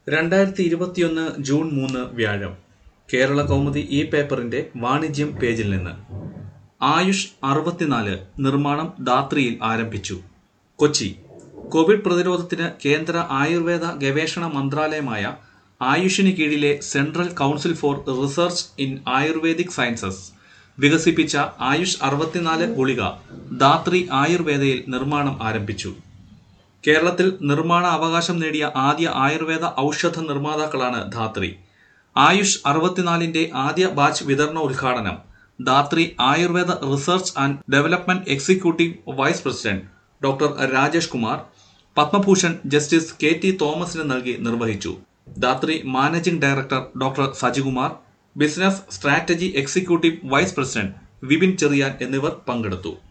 രണ്ടായിരത്തി ഇരുപത്തിയൊന്ന് ജൂൺ മൂന്ന് വ്യാഴം കേരള കൗമുദി ഈ പേപ്പറിന്റെ വാണിജ്യം പേജിൽ നിന്ന് ആയുഷ് അറുപത്തിനാല് നിർമ്മാണം ധാത്രിയിൽ ആരംഭിച്ചു കൊച്ചി കോവിഡ് പ്രതിരോധത്തിന് കേന്ദ്ര ആയുർവേദ ഗവേഷണ മന്ത്രാലയമായ ആയുഷിന് കീഴിലെ central council for research in Ayurvedic sciences വികസിപ്പിച്ച ആയുഷ് അറുപത്തിനാല് ഗുളിക ധാത്രി ആയുർവേദയിൽ നിർമ്മാണം ആരംഭിച്ചു കേരളത്തിൽ നിർമ്മാണ അവകാശം നേടിയ ആദ്യ ആയുർവേദ ഔഷധ നിർമ്മാതാക്കളാണ് ധാത്രി ആയുഷ് അറുപത്തിനാലിന്റെ ആദ്യ ബാച്ച് വിതരണ ഉദ്ഘാടനം Dhathri Ayurveda research and development executive vice president doctor Rajesh Kumar Padma Bhushan justice K T തോമസിന് നൽകി നിർവഹിച്ചു Dhathri managing director doctor Sajikumar business strategy executive vice president Vipin Cherian എന്നിവർ പങ്കെടുത്തു